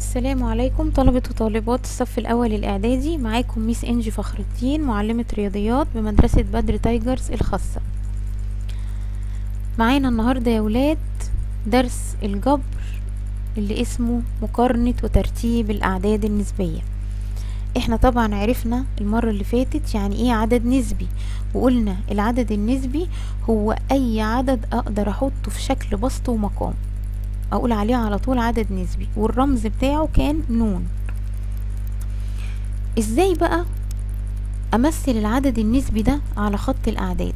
السلام عليكم طلبة وطالبات الصف الأول الإعدادي معاكم ميس إنجي فخر الدين معلمة رياضيات بمدرسة بدر تايجرز الخاصة معانا النهاردة يا ولاد درس الجبر اللي اسمه مقارنة وترتيب الأعداد النسبية احنا طبعا عرفنا المرة اللي فاتت يعني ايه عدد نسبي وقلنا العدد النسبي هو أي عدد أقدر أحطه في شكل بسط ومقام اقول عليه على طول عدد نسبي والرمز بتاعه كان نون ازاي بقى امثل العدد النسبي ده على خط الاعداد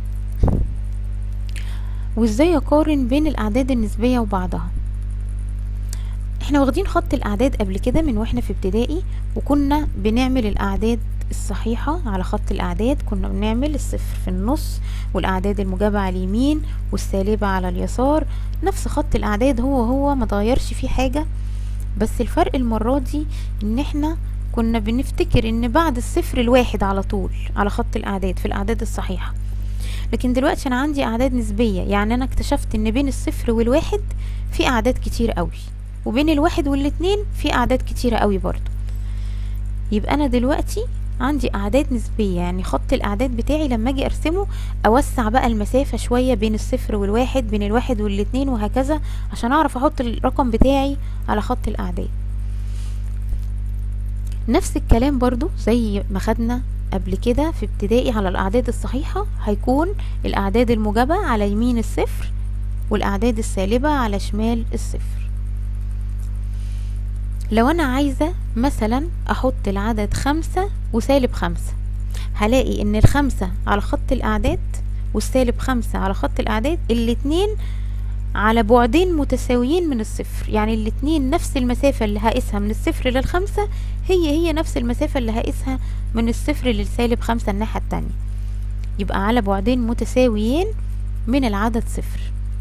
وازاي اقارن بين الاعداد النسبيه وبعضها احنا واخدين خط الاعداد قبل كده من واحنا في ابتدائي وكنا بنعمل الاعداد الصحيحة على خط الأعداد كنا بنعمل الصفر في النص والأعداد المجابة على اليمين والسالبة على اليسار نفس خط الأعداد هو هو ما تغيرش فيه حاجة بس الفرق المرة دي إن احنا كنا بنفتكر إن بعد الصفر الواحد على طول على خط الأعداد في الأعداد الصحيحة لكن دلوقتي أنا عندي أعداد نسبية يعني أنا اكتشفت إن بين الصفر والواحد في أعداد كتير قوي وبين الواحد والاتنين في أعداد كتيرة قوي برضو يبقى أنا دلوقتي عندي اعداد نسبيه يعني خط الاعداد بتاعي لما اجي ارسمه اوسع بقى المسافه شويه بين الصفر والواحد بين الواحد والاتنين وهكذا عشان اعرف احط الرقم بتاعي على خط الاعداد نفس الكلام برضو زي ما خدنا قبل كده في ابتدائي على الاعداد الصحيحه هيكون الاعداد الموجبه على يمين الصفر والاعداد السالبه على شمال الصفر لو انا عايزة مثلا احط العدد خمسة وسالب خمسة هلاقي ان الخمسة على خط الاعداد والسالب خمسة على خط الاعداد الاتنين على بعدين متساويين من الصفر يعني الاتنين نفس المسافة اللي هقيسها من الصفر للخمسة هي هي نفس المسافة اللي هقيسها من الصفر للسالب خمسة الناحية التانية يبقى على بعدين متساويين من العدد صفر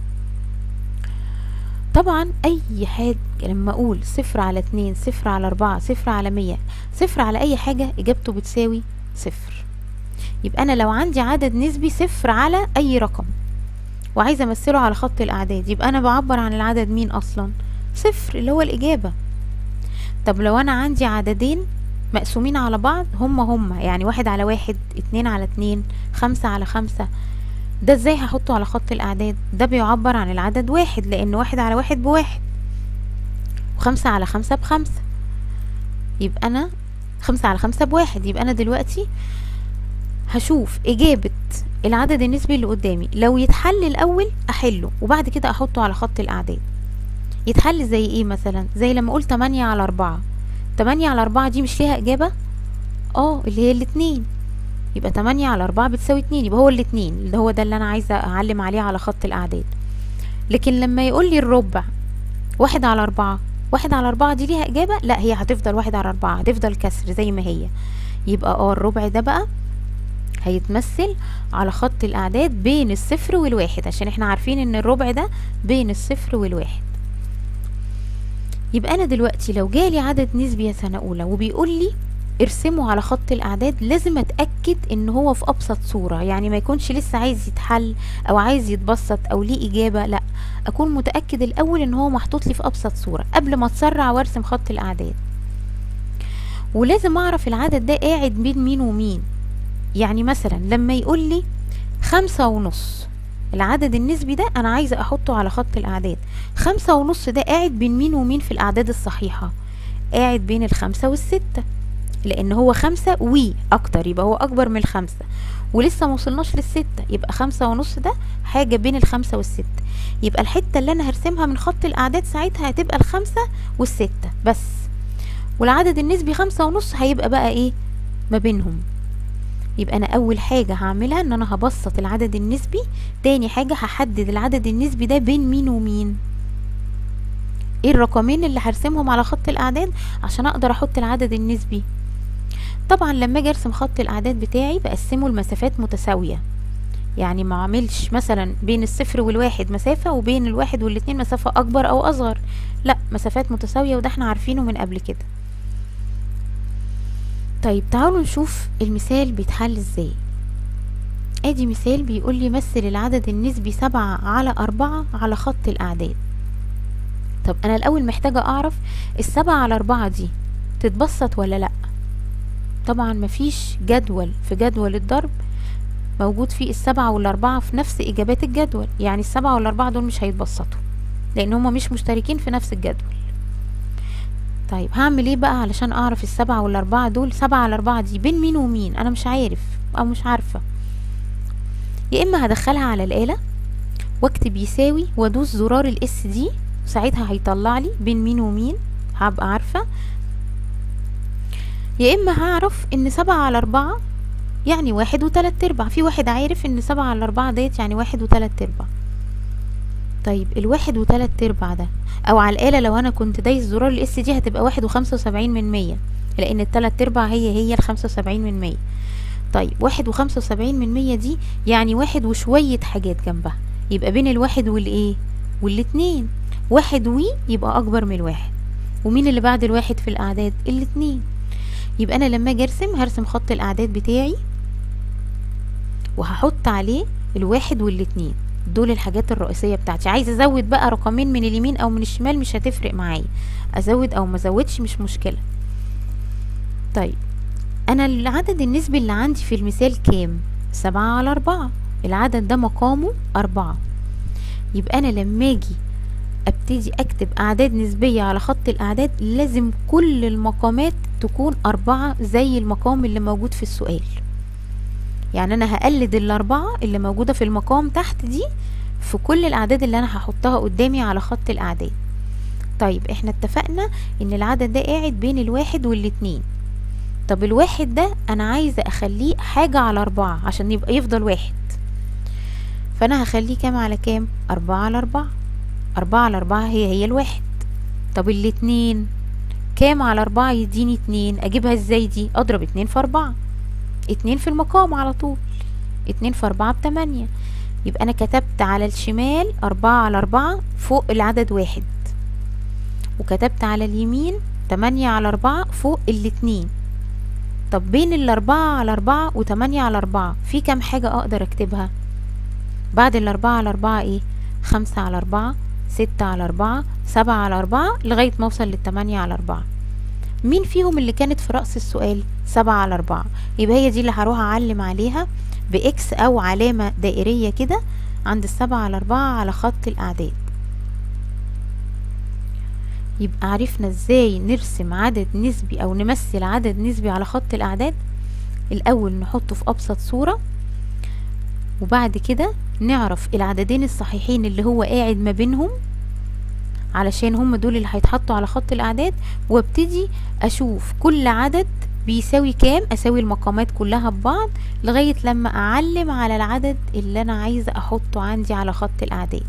طبعا اي حاجة لما اقول صفر على اتنين صفر على اربعة صفر على مية صفر على اي حاجة اجابته بتساوي صفر يبقى انا لو عندي عدد نسبي صفر على اي رقم وعايزة امثله على خط الاعداد يبقى انا بعبر عن العدد مين اصلا صفر اللي هو الاجابة طب لو انا عندي عددين مقسومين على بعض هما هما يعني واحد على واحد اتنين على اتنين خمسة على خمسة ده ازاي هحطه على خط الاعداد ده بيعبر عن العدد واحد لان واحد على واحد بواحد وخمسة على خمسة بخمسة يبقى انا خمسة على خمسة بواحد يبقى انا دلوقتي هشوف اجابة العدد النسبي اللي قدامي لو يتحل الاول احله وبعد كده احطه على خط الاعداد يتحل زي ايه مثلا زي لما اقول تمانية على اربعة تمانية على اربعة دي مش ليها اجابة اه اللي هي الاتنين يبقى تمانية على أربعة بتساوي اتنين يبقى هو الاتنين اللي هو ده اللي أنا عايزة أعلم عليه على خط الأعداد لكن لما يقول لي الربع واحد على أربعة واحد على أربعة دي ليها إجابة لا هي هتفضل واحد على أربعة هتفضل كسر زي ما هي يبقى اه الربع ده بقى هيتمثل على خط الأعداد بين الصفر والواحد عشان احنا عارفين ان الربع ده بين الصفر والواحد يبقى أنا دلوقتي لو جالي عدد نسبي يا سنة أولى وبيقول لي ارسمه على خط الاعداد لازم اتاكد ان هو في ابسط صوره يعني ما يكونش لسه عايز يتحل او عايز يتبسط او ليه اجابه لا اكون متاكد الاول ان هو محطوط لي في ابسط صوره قبل ما اتسرع وارسم خط الاعداد ولازم اعرف العدد ده قاعد بين مين ومين يعني مثلا لما يقول لي خمسة ونص العدد النسبي ده انا عايزه احطه على خط الاعداد خمسة ونص ده قاعد بين مين ومين في الاعداد الصحيحه قاعد بين الخمسة والستة لان هو خمسة وي اكتر يبقى هو اكبر من الخمسة ولسه موصلناش للستة يبقى خمسة ونص ده حاجة بين الخمسة والستة يبقى الحتة اللي انا هرسمها من خط الاعداد ساعتها هتبقى الخمسة والستة بس والعدد النسبي خمسة ونص هيبقى بقى ايه ما بينهم يبقى انا اول حاجة هعملها ان انا هبسط العدد النسبي تاني حاجة هحدد العدد النسبي ده بين مين ومين ايه الرقمين اللي هرسمهم على خط الاعداد عشان اقدر احط العدد النسبي طبعا لما اجي ارسم خط الاعداد بتاعي بقسمه لمسافات متساويه يعني ما اعملش مثلا بين الصفر والواحد مسافه وبين الواحد والاتنين مسافه اكبر او اصغر لا مسافات متساويه وده احنا عارفينه من قبل كده طيب تعالوا نشوف المثال بيتحل ازاي ادي مثال بيقول لي مثل العدد النسبي سبعة على أربعة على خط الأعداد طب انا الاول محتاجة اعرف السبعة على اربعة دي تتبسط ولا لا طبعا مفيش جدول في جدول الضرب موجود فيه السبعة والاربعة في نفس اجابات الجدول يعني السبعة والاربعة دول مش هيتبسطوا لان هما مش مشتركين في نفس الجدول طيب هعمل ايه بقى علشان اعرف السبعة والاربعة دول سبعة على اربعة دي بين مين ومين انا مش عارف او مش عارفة يا اما هدخلها على الآلة واكتب يساوي وادوس زرار الاس دي ساعتها هيطلع لي بين مين ومين هبقى عارفة يا اما هعرف ان سبعة على اربعة يعني واحد وتلات ارباع في واحد عارف ان سبعة على اربعة ديت يعني واحد وتلات ارباع طيب الواحد وتلات ارباع ده او على الآلة لو انا كنت دايس زرار الاس دي هتبقى واحد وخمسة وسبعين من مية لان التلات ارباع هي هي الخمسة وسبعين من مية طيب واحد وخمسة وسبعين من مية دي يعني واحد وشوية حاجات جنبها يبقى بين الواحد والايه والاتنين واحد وي يبقى اكبر من الواحد ومين اللي بعد الواحد في الاعداد الاتنين يبقى انا لما اجي ارسم هرسم خط الاعداد بتاعي وهحط عليه الواحد والاتنين دول الحاجات الرئيسيه بتاعتي عايزه ازود بقى رقمين من اليمين او من الشمال مش هتفرق معايا ازود او ما ازودش مش مشكله طيب انا العدد النسبي اللي عندي في المثال كام سبعة على أربعة العدد ده مقامه أربعة يبقى أنا لما أجي أبتدي أكتب أعداد نسبية على خط الأعداد لازم كل المقامات تكون أربعة زي المقام اللي موجود في السؤال يعني أنا هقلد الأربعة اللي موجودة في المقام تحت دي في كل الأعداد اللي أنا هحطها قدامي على خط الأعداد طيب احنا اتفقنا ان العدد ده قاعد بين الواحد والاتنين طب الواحد ده انا عايزة اخليه حاجة على اربعة عشان يبقى يفضل واحد فانا هخليه كام على كام اربعة على اربعة اربعة على اربعة هي هي الواحد طب الاتنين كام على اربعة يديني اتنين اجيبها ازاي دي اضرب اتنين في اربعة اتنين في المقام على طول اتنين في اربعة بتمانية يبقى انا كتبت على الشمال اربعة على اربعة فوق العدد واحد وكتبت على اليمين تمانية على أربعة فوق الاتنين طب بين الأربعة على أربعة وتمانية على أربعة في كام حاجة أقدر أكتبها بعد الأربعة على أربعة إيه خمسة على أربعة ستة على أربعة سبعة على أربعة لغاية ما أوصل للتمانية على أربعة مين فيهم اللي كانت في رأس السؤال سبعة على أربعة يبقى هي دي اللي هروح أعلم عليها بإكس أو علامة دائرية كده عند السبعة على أربعة على خط الأعداد يبقى عرفنا ازاي نرسم عدد نسبي او نمثل عدد نسبي على خط الاعداد الاول نحطه في ابسط صورة وبعد كده نعرف العددين الصحيحين اللي هو قاعد ما بينهم علشان هم دول اللي هيتحطوا على خط الاعداد وابتدي اشوف كل عدد بيساوي كام اساوي المقامات كلها ببعض لغاية لما اعلم على العدد اللي انا عايزة احطه عندي على خط الاعداد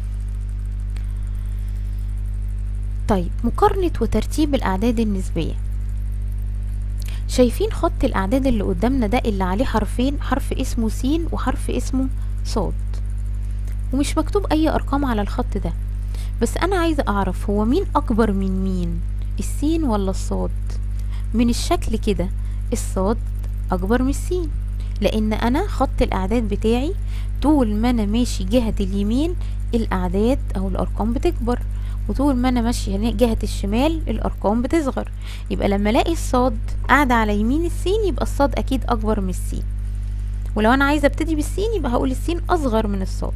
طيب مقارنة وترتيب الأعداد النسبية شايفين خط الأعداد اللي قدامنا ده اللي عليه حرفين حرف اسمه س وحرف اسمه صاد ومش مكتوب أي أرقام على الخط ده بس أنا عايزة أعرف هو مين أكبر من مين السين ولا الصاد من الشكل كده الصاد أكبر من السين لأن أنا خط الأعداد بتاعي طول ما أنا ماشي جهة اليمين الأعداد أو الأرقام بتكبر وطول ما انا ماشيه جهه الشمال الارقام بتصغر يبقى لما الاقي الصاد قاعده على يمين السين يبقى الصاد اكيد اكبر من السين ولو انا عايزه ابتدي بالسين يبقى هقول السين اصغر من الصاد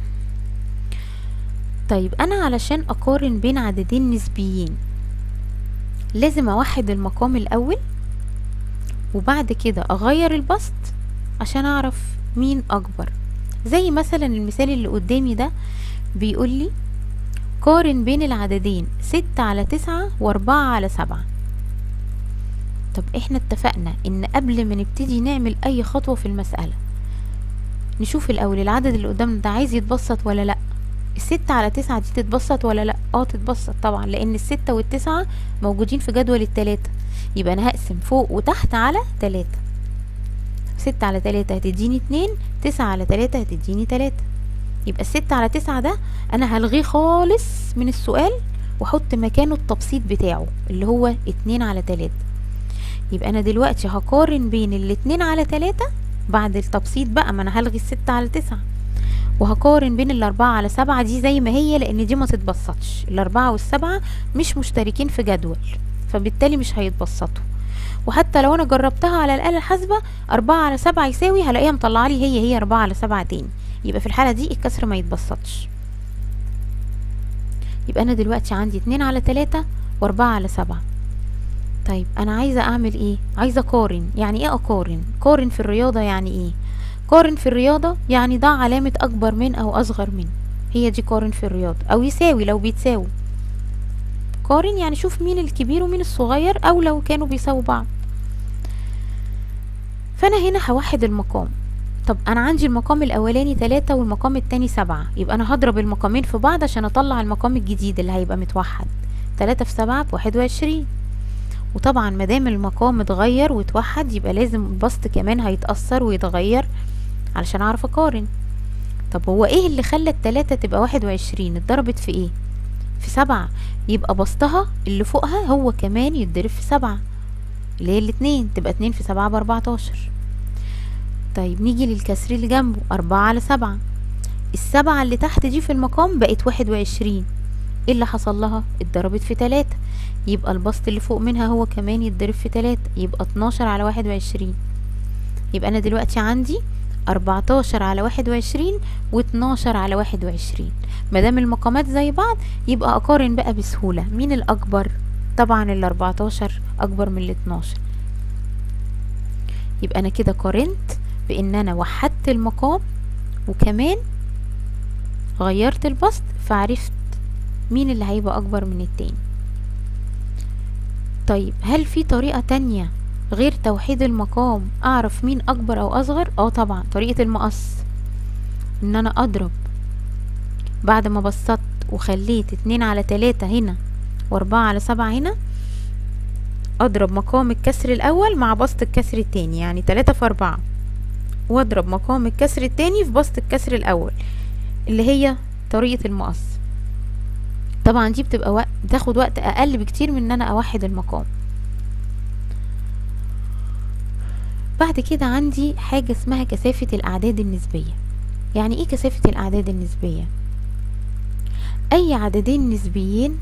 طيب انا علشان اقارن بين عددين نسبيين لازم اوحد المقام الاول وبعد كده اغير البسط عشان اعرف مين اكبر زي مثلا المثال اللي قدامي ده بيقول لي قارن بين العددين ستة على تسعة واربعة على سبعة طب احنا اتفقنا ان قبل ما نبتدي نعمل اي خطوة في المسألة نشوف الاول العدد اللي قدامنا ده عايز يتبسط ولا لا الستة على تسعة دي تتبسط ولا لا اه تتبسط طبعا لان الستة والتسعة موجودين في جدول التلاتة يبقى انا هقسم فوق وتحت على تلاتة ستة على تلاتة هتديني اتنين تسعة على تلاتة هتديني تلاتة يبقى الستة على تسعة ده انا هلغيه خالص من السؤال واحط مكانه التبسيط بتاعه اللي هو اتنين على تلاتة يبقى انا دلوقتي هقارن بين الاتنين على تلاتة بعد التبسيط بقى ما انا هلغي الستة على تسعة وهقارن بين الأربعة على سبعة دي زي ما هي لأن دي ما تتبسطش الأربعة والسبعة مش مشتركين في جدول فبالتالي مش هيتبسطوا وحتى لو أنا جربتها على الآلة الحاسبة أربعة على سبعة يساوي هلاقيها مطلعة لي هي هي أربعة على سبعة تاني يبقى في الحالة دي الكسر ما يتبسطش يبقى أنا دلوقتي عندي اتنين على تلاتة وأربعة على سبعة طيب أنا عايزة أعمل إيه؟ عايزة أقارن يعني إيه أقارن؟ قارن في الرياضة يعني إيه؟ قارن في الرياضة يعني ضع علامة أكبر من أو أصغر من هي دي قارن في الرياضة أو يساوي لو بيتساووا قارن يعني شوف مين الكبير ومين الصغير أو لو كانوا بيساووا بعض فأنا هنا هوحد المقام طب أنا عندي المقام الأولاني تلاتة والمقام التاني سبعة يبقى أنا هضرب المقامين في بعض عشان أطلع المقام الجديد اللي هيبقى متوحد تلاتة في سبعة بواحد وعشرين وطبعا مادام المقام اتغير واتوحد يبقى لازم البسط كمان هيتأثر ويتغير علشان اعرف اقارن طب هو ايه اللي خلى التلاتة تبقى واحد وعشرين اتضربت في ايه في سبعة يبقى بسطها اللي فوقها هو كمان يتضرب في سبعة اللي هي الاتنين تبقى اتنين في سبعة باربعتاشر طيب نيجي للكسر اللي جنبه أربعة على سبعة السبعة اللي تحت دي في المقام بقت واحد وعشرين ايه اللي حصل لها اتضربت في تلاتة يبقى البسط اللي فوق منها هو كمان يتضرب في تلاتة يبقى اتناشر على واحد وعشرين يبقى انا دلوقتي عندي أربعتاشر على واحد وعشرين واتناشر على واحد وعشرين مادام المقامات زي بعض يبقى أقارن بقى بسهولة مين الأكبر طبعا الأربعتاشر أكبر من الاتناشر يبقى أنا كده قارنت بإن أنا وحدت المقام وكمان غيرت البسط فعرفت مين اللي هيبقى أكبر من التاني طيب هل في طريقة تانية غير توحيد المقام اعرف مين اكبر او اصغر اه طبعا طريقة المقص ان انا اضرب بعد ما بسطت وخليت اتنين على تلاتة هنا واربعة على سبعة هنا اضرب مقام الكسر الاول مع بسط الكسر التاني يعني تلاتة في اربعة واضرب مقام الكسر التاني في بسط الكسر الاول اللي هي طريقة المقص طبعا دي بتبقى وقت بتاخد وقت اقل بكتير من ان انا اوحد المقام بعد كده عندي حاجة اسمها كثافة الأعداد النسبية يعني ايه كثافة الأعداد النسبية أي عددين نسبيين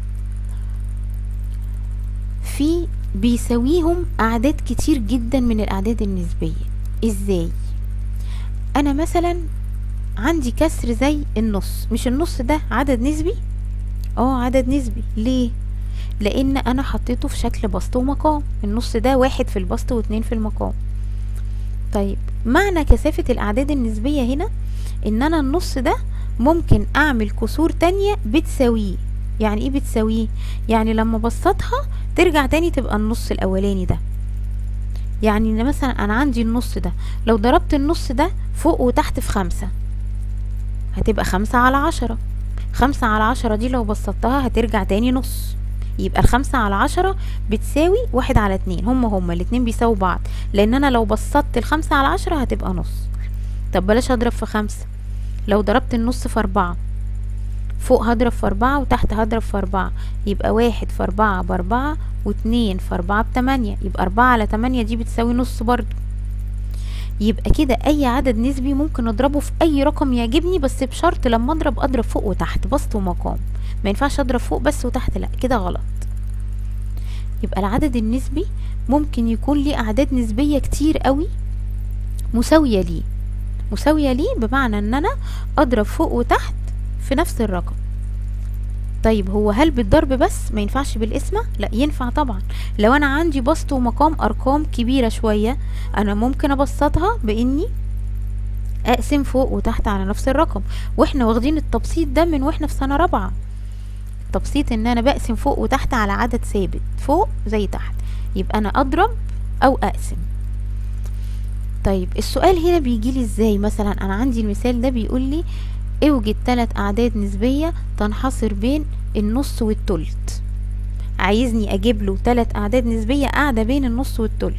في بيساويهم أعداد كتير جدا من الأعداد النسبية ازاي أنا مثلا عندي كسر زي النص مش النص ده عدد نسبي اه عدد نسبي ليه لان انا حطيته في شكل بسط ومقام النص ده واحد في البسط واتنين في المقام طيب معنى كثافة الاعداد النسبية هنا ان انا النص ده ممكن اعمل كسور تانية بتساويه يعني ايه بتساويه يعني لما بسطها ترجع تاني تبقى النص الاولاني ده يعني ان مثلا انا عندي النص ده لو ضربت النص ده فوق وتحت في خمسة هتبقى خمسة على عشرة خمسة على عشرة دي لو بسطتها هترجع تاني نص يبقى الخمسة على عشرة بتساوي واحد على اتنين هما هما الاتنين بيساووا بعض لان انا لو بسطت الخمسة على عشرة هتبقى نص طب بلاش اضرب في خمسة لو ضربت النص في اربعة فوق هضرب في اربعة وتحت هضرب في اربعة يبقى واحد في اربعة باربعة واتنين في اربعة بتمانية يبقى اربعة على تمانية دي بتساوي نص برضو يبقى كده اي عدد نسبي ممكن اضربه في اي رقم يعجبني بس بشرط لما اضرب اضرب فوق وتحت بسط ومقام ما ينفعش اضرب فوق بس وتحت لا كده غلط يبقى العدد النسبي ممكن يكون ليه اعداد نسبية كتير قوي مساوية ليه مساوية ليه بمعنى ان انا اضرب فوق وتحت في نفس الرقم طيب هو هل بالضرب بس ما ينفعش بالقسمة لا ينفع طبعا لو انا عندي بسط ومقام ارقام كبيرة شوية انا ممكن ابسطها باني اقسم فوق وتحت على نفس الرقم واحنا واخدين التبسيط ده من واحنا في سنة رابعة تبسيط ان انا بقسم فوق وتحت على عدد ثابت فوق زي تحت يبقى انا اضرب او اقسم طيب السؤال هنا بيجيلي ازاي مثلا انا عندي المثال ده بيقول لي اوجد ثلاث اعداد نسبية تنحصر بين النص والتلت عايزني اجيب له ثلاث اعداد نسبية قاعدة بين النص والتلت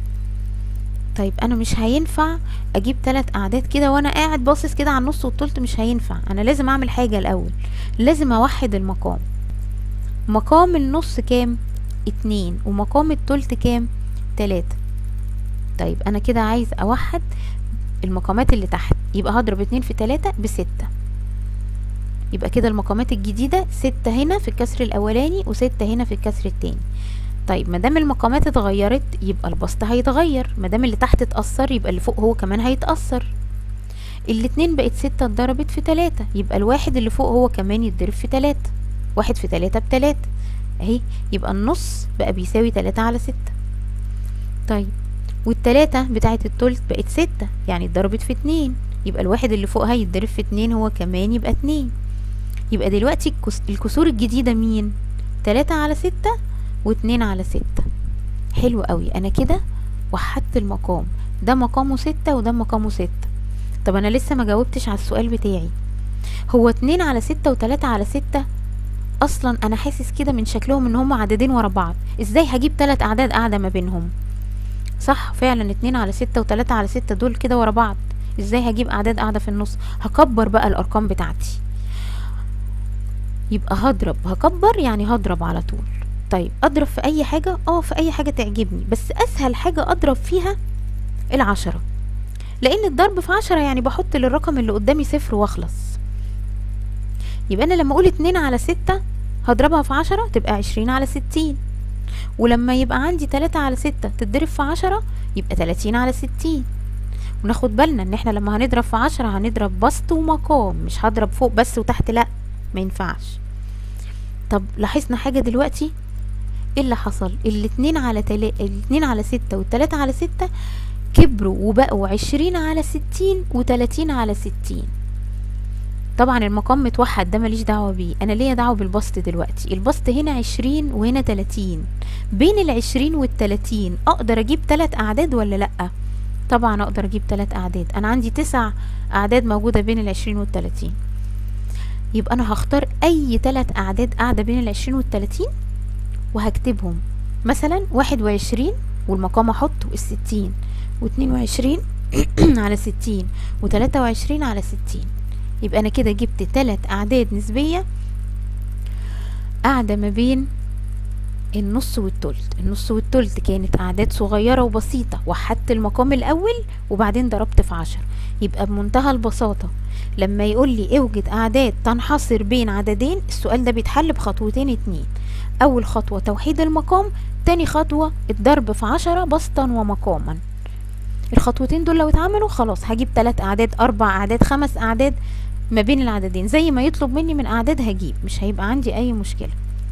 طيب انا مش هينفع اجيب ثلاث اعداد كده وانا قاعد باصص كده على النص والتلت مش هينفع انا لازم اعمل حاجة الاول لازم اوحد المقام مقام النص كام اتنين ومقام التلت كام تلاتة طيب انا كده عايز اوحد المقامات اللي تحت يبقى هضرب اتنين في تلاتة بستة يبقى كده المقامات الجديدة ستة هنا في الكسر الأولاني وستة هنا في الكسر التاني طيب مادام المقامات اتغيرت يبقى البسط هيتغير مادام اللي تحت اتأثر يبقى اللي فوق هو كمان هيتأثر الاتنين بقت ستة اتضربت في تلاتة يبقى الواحد اللي فوق هو كمان يتضرب في تلاتة واحد في تلاتة بتلاتة اهي يبقى النص بقى بيساوي تلاتة على ستة طيب والتلاتة بتاعة التلت بقت ستة يعني اتضربت في اتنين يبقى الواحد اللي فوقها يتضرب في اتنين هو كمان يبقى اتنين يبقى دلوقتي الكس- الكسور الجديدة مين تلاتة على ستة واتنين على ستة حلو قوي انا كده وحدت المقام ده مقامه ستة وده مقامه ستة طب انا لسه ما جاوبتش على السؤال بتاعي هو اتنين على ستة وتلاتة على ستة اصلا انا حاسس كده من شكلهم ان هم عددين ورا بعض ازاي هجيب تلات اعداد قاعدة ما بينهم صح فعلا اتنين على ستة وتلاتة على ستة دول كده ورا بعض ازاي هجيب اعداد قاعدة في النص هكبر بقى الارقام بتاعتي يبقى هضرب هكبر يعني هضرب على طول طيب اضرب في اي حاجة اه في اي حاجة تعجبني بس اسهل حاجة اضرب فيها العشرة لان الضرب في عشرة يعني بحط للرقم اللي قدامي صفر واخلص يبقى انا لما اقول اتنين على ستة هضربها في عشرة تبقى عشرين على ستين ولما يبقى عندي تلاتة على ستة تتضرب في عشرة يبقى تلاتين على ستين وناخد بالنا ان احنا لما هنضرب في عشرة هنضرب بسط ومقام مش هضرب فوق بس وتحت لا ما ينفعش طب لاحظنا حاجة دلوقتي ايه اللي حصل الاتنين على تلا... الاتنين على ستة والتلاتة على ستة كبروا وبقوا عشرين على ستين وتلاتين على ستين طبعا المقام متوحد ده ماليش دعوة بيه انا ليا دعوة بالبسط دلوقتي البسط هنا عشرين وهنا تلاتين بين العشرين والتلاتين اقدر اجيب تلات اعداد ولا لأ طبعا اقدر اجيب تلات اعداد انا عندي تسع اعداد موجودة بين العشرين والتلاتين يبقى انا هختار اي تلات اعداد قاعدة بين العشرين والتلاتين وهكتبهم مثلا واحد وعشرين والمقام احطه الستين واتنين وعشرين على ستين وتلاتة وعشرين على ستين يبقى انا كده جبت تلات اعداد نسبية قاعدة ما بين النص والتلت النص والتلت كانت اعداد صغيرة وبسيطة وحدت المقام الاول وبعدين ضربت في عشر يبقى بمنتهى البساطة لما يقول لي اوجد اعداد تنحصر بين عددين السؤال ده بيتحل بخطوتين اتنين اول خطوة توحيد المقام تاني خطوة الضرب في عشرة بسطا ومقاما الخطوتين دول لو اتعملوا خلاص هجيب تلات اعداد اربع اعداد خمس اعداد ما بين العددين زي ما يطلب مني من اعداد هجيب مش هيبقى عندي اي مشكلة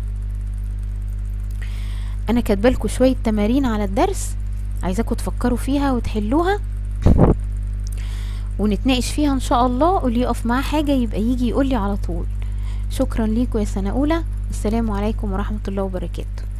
انا كاتبالكوا شوية تمارين على الدرس عايزاكوا تفكروا فيها وتحلوها ونتناقش فيها ان شاء الله واللي يقف معاه حاجة يبقى يجي يقولي على طول شكرا ليكوا يا سنة اولى والسلام عليكم ورحمة الله وبركاته